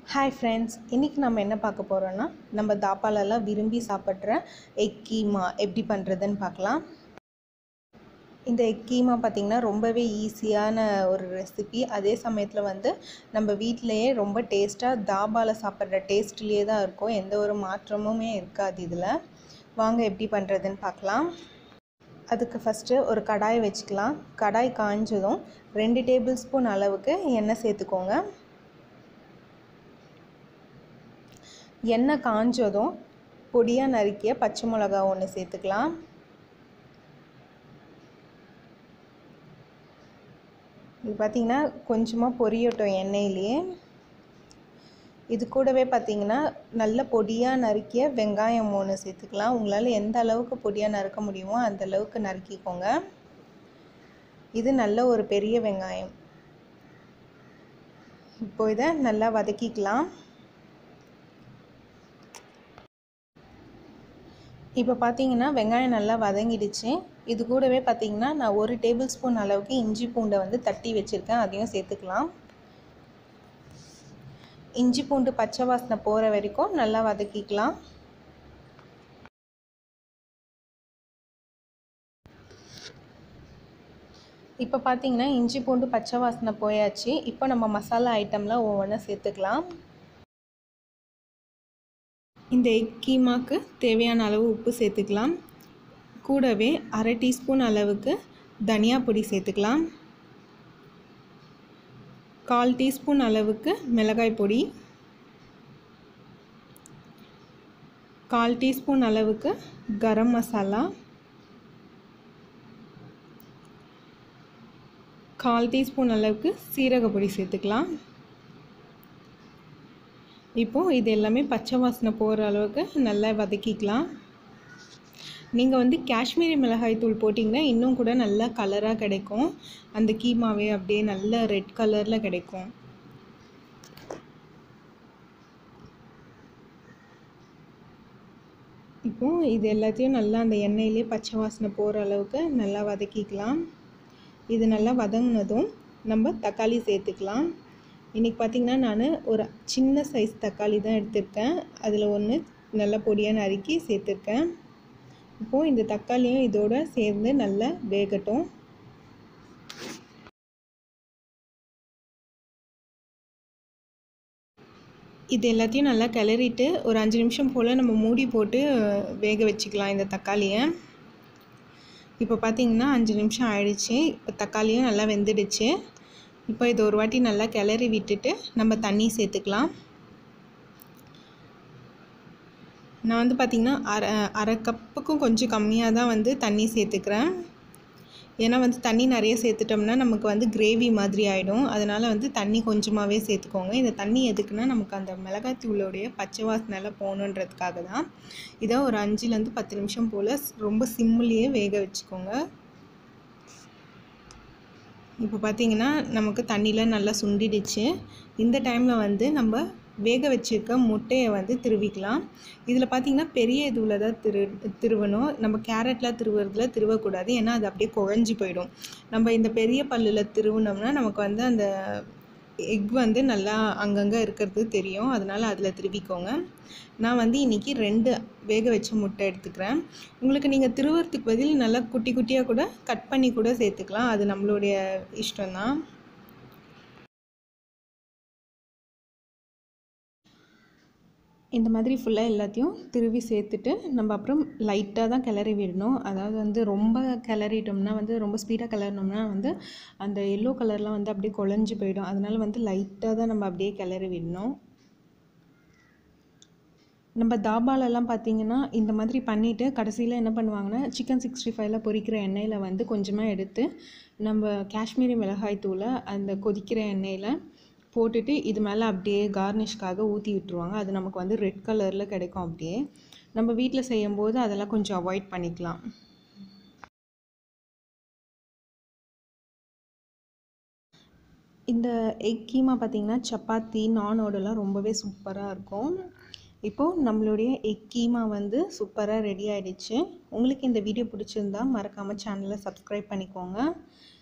hi friends இன்றைக்கி நம்ம என்ன பார்க்க போகிறோன்னா நம்ம தாப்பாலெல்லாம் விரும்பி சாப்பிட்ற எக் கீமா எப்படி பண்ணுறதுன்னு பார்க்கலாம் இந்த எக் கீமா பார்த்திங்கன்னா ரொம்பவே ஈஸியான ஒரு ரெசிபி அதே சமயத்தில் வந்து நம்ம வீட்டிலையே ரொம்ப டேஸ்ட்டாக தாபாவில் சாப்பிட்ற டேஸ்ட்லேயே தான் இருக்கும் எந்த ஒரு மாற்றமுமே இருக்காது இதில் வாங்க எப்படி பண்ணுறதுன்னு பார்க்கலாம் அதுக்கு ஃபஸ்ட்டு ஒரு கடாய் வச்சுக்கலாம் கடாய் காஞ்சதும் ரெண்டு டேபிள் ஸ்பூன் அளவுக்கு எண்ணெய் சேர்த்துக்கோங்க எண்ணெய் காஞ்சதும் பொடியாக நறுக்கிய பச்சை மிளகா ஒன்று சேர்த்துக்கலாம் இது பார்த்திங்கன்னா கொஞ்சமாக பொரியட்டும் எண்ணெயிலேயே இது கூடவே பார்த்திங்கன்னா நல்ல பொடியாக நறுக்கிய வெங்காயம் ஒன்று சேர்த்துக்கலாம் உங்களால் எந்த அளவுக்கு பொடியாக நறுக்க முடியுமோ அந்த அளவுக்கு நறுக்கிக்கோங்க இது நல்ல ஒரு பெரிய வெங்காயம் இப்போ இதை நல்லா வதக்கிக்கலாம் இப்போ பார்த்தீங்கன்னா வெங்காயம் நல்லா வதங்கிடுச்சு இது கூடவே பார்த்தீங்கன்னா நான் ஒரு டேபிள் ஸ்பூன் அளவுக்கு இஞ்சி பூண்டை வந்து தட்டி வச்சுருக்கேன் அதையும் சேர்த்துக்கலாம் இஞ்சி பூண்டு பச்சை வாசனை போகிற வரைக்கும் நல்லா வதக்கிக்கலாம் இப்போ பார்த்தீங்கன்னா இஞ்சி பூண்டு பச்சை வாசனை போயாச்சு இப்போ நம்ம மசாலா ஐட்டம்லாம் ஒவ்வொன்றா சேர்த்துக்கலாம் இந்த எக் கீமாக்கு தேவையான அளவு உப்பு சேர்த்துக்கலாம் கூடவே அரை டீஸ்பூன் அளவுக்கு தனியா பொடி சேர்த்துக்கலாம் கால் டீஸ்பூன் அளவுக்கு மிளகாய் பொடி கால் டீஸ்பூன் அளவுக்கு கரம் மசாலா கால் டீஸ்பூன் அளவுக்கு சீரக பொடி சேர்த்துக்கலாம் இப்போது இது எல்லாமே பச்சை வாசனை போகிற அளவுக்கு நல்லா வதக்கிக்கலாம் நீங்கள் வந்து காஷ்மீரி மிளகாய் தூள் போட்டிங்கன்னா இன்னும் கூட நல்லா கலராக கிடைக்கும் அந்த கீமாவே அப்படியே நல்ல ரெட் கலரில் கிடைக்கும் இப்போது இது எல்லாத்தையும் நல்லா அந்த எண்ணெயிலே பச்சை வாசனை போகிற அளவுக்கு நல்லா வதக்கிக்கலாம் இது நல்லா வதங்கினதும் நம்ம தக்காளி சேர்த்துக்கலாம் இன்றைக்கி பார்த்திங்கன்னா நான் ஒரு சின்ன சைஸ் தக்காளி தான் எடுத்திருக்கேன் அதில் ஒன்று நல்ல பொடியாக நறுக்கி சேர்த்துருக்கேன் இப்போது இந்த தக்காளியும் இதோட சேர்ந்து நல்லா வேகட்டும் இது எல்லாத்தையும் நல்லா கிளறிட்டு ஒரு அஞ்சு நிமிஷம் போல் நம்ம மூடி போட்டு வேக வச்சுக்கலாம் இந்த தக்காளியை இப்போ பார்த்திங்கன்னா அஞ்சு நிமிஷம் ஆயிடுச்சு இப்போ தக்காளியும் நல்லா வெந்துடுச்சு இப்போ இது ஒரு வாட்டி நல்லா கிளறி விட்டுட்டு நம்ம தண்ணி சேர்த்துக்கலாம் நான் வந்து பார்த்திங்கன்னா அரை அரை கப்புக்கும் கொஞ்சம் கம்மியாக தான் வந்து தண்ணி சேர்த்துக்கிறேன் ஏன்னா வந்து தண்ணி நிறைய சேர்த்துட்டோம்னா நமக்கு வந்து கிரேவி மாதிரி ஆகிடும் அதனால் வந்து தண்ணி கொஞ்சமாகவே சேர்த்துக்கோங்க இந்த தண்ணி எதுக்குன்னா நமக்கு அந்த மிளகாய் தூளோடைய பச்சை வாசனைலாம் போகணுன்றதுக்காக தான் இதை ஒரு அஞ்சுலேருந்து பத்து நிமிஷம் போல் ரொம்ப சிம்மிலேயே வேக வச்சுக்கோங்க இப்போ பார்த்திங்கன்னா நமக்கு தண்ணியில் நல்லா சுண்டிடுச்சு இந்த டைமில் வந்து நம்ம வேக வச்சுருக்க முட்டையை வந்து திருவிக்கலாம் இதில் பார்த்திங்கன்னா பெரிய இதுவில் தான் திரு திருவணும் நம்ம கேரட்லாம் திருவுறதுல திருவக்கூடாது ஏன்னா அது அப்படியே குழஞ்சி போயிடும் நம்ம இந்த பெரிய பல்லில் திருவுனோம்னா நமக்கு வந்து அந்த எக் வந்து நல்லா அங்கங்கே இருக்கிறது தெரியும் அதனால் அதில் திருவிக்கோங்க நான் வந்து இன்றைக்கி ரெண்டு வேக வச்ச முட்டை எடுத்துக்கிறேன் உங்களுக்கு நீங்கள் திருவறதுக்கு பதில் நல்லா குட்டி குட்டியாக கூட கட் பண்ணி கூட சேர்த்துக்கலாம் அது நம்மளுடைய இஷ்டம்தான் இந்த மாதிரி ஃபுல்லாக எல்லாத்தையும் திருவி சேர்த்துட்டு நம்ம அப்புறம் லைட்டாக தான் கிளறி விடணும் அதாவது வந்து ரொம்ப கிளறிட்டோம்னா வந்து ரொம்ப ஸ்பீடாக கிளறினோம்னா வந்து அந்த எல்லோ கலர்லாம் வந்து அப்படியே குழஞ்சி போயிடும் அதனால் வந்து லைட்டாக தான் நம்ம அப்படியே கிளறி விடணும் நம்ம தாபாலெல்லாம் பார்த்திங்கன்னா இந்த மாதிரி பண்ணிவிட்டு கடைசியில் என்ன பண்ணுவாங்கன்னா சிக்கன் சிக்ஸ்டி ஃபைவ்ல பொரிக்கிற எண்ணெயில் வந்து கொஞ்சமாக எடுத்து நம்ம காஷ்மீரி மிளகாய் தூளை அந்த கொதிக்கிற எண்ணெயில் போட்டுட்டு இது மேலே அப்படியே கார்னிஷ்காக ஊற்றி விட்டுருவாங்க அது நமக்கு வந்து ரெட் கலரில் கிடைக்கும் அப்படியே நம்ம வீட்டில் செய்யும்போது அதெல்லாம் கொஞ்சம் அவாய்ட் பண்ணிக்கலாம் இந்த எக் கீமா பார்த்திங்கன்னா சப்பாத்தி நானோடலாம் ரொம்பவே சூப்பராக இருக்கும் இப்போது நம்மளுடைய எக் கீமா வந்து சூப்பராக ரெடி ஆகிடுச்சு உங்களுக்கு இந்த வீடியோ பிடிச்சிருந்தா மறக்காமல் சேனலை சப்ஸ்கிரைப் பண்ணிக்கோங்க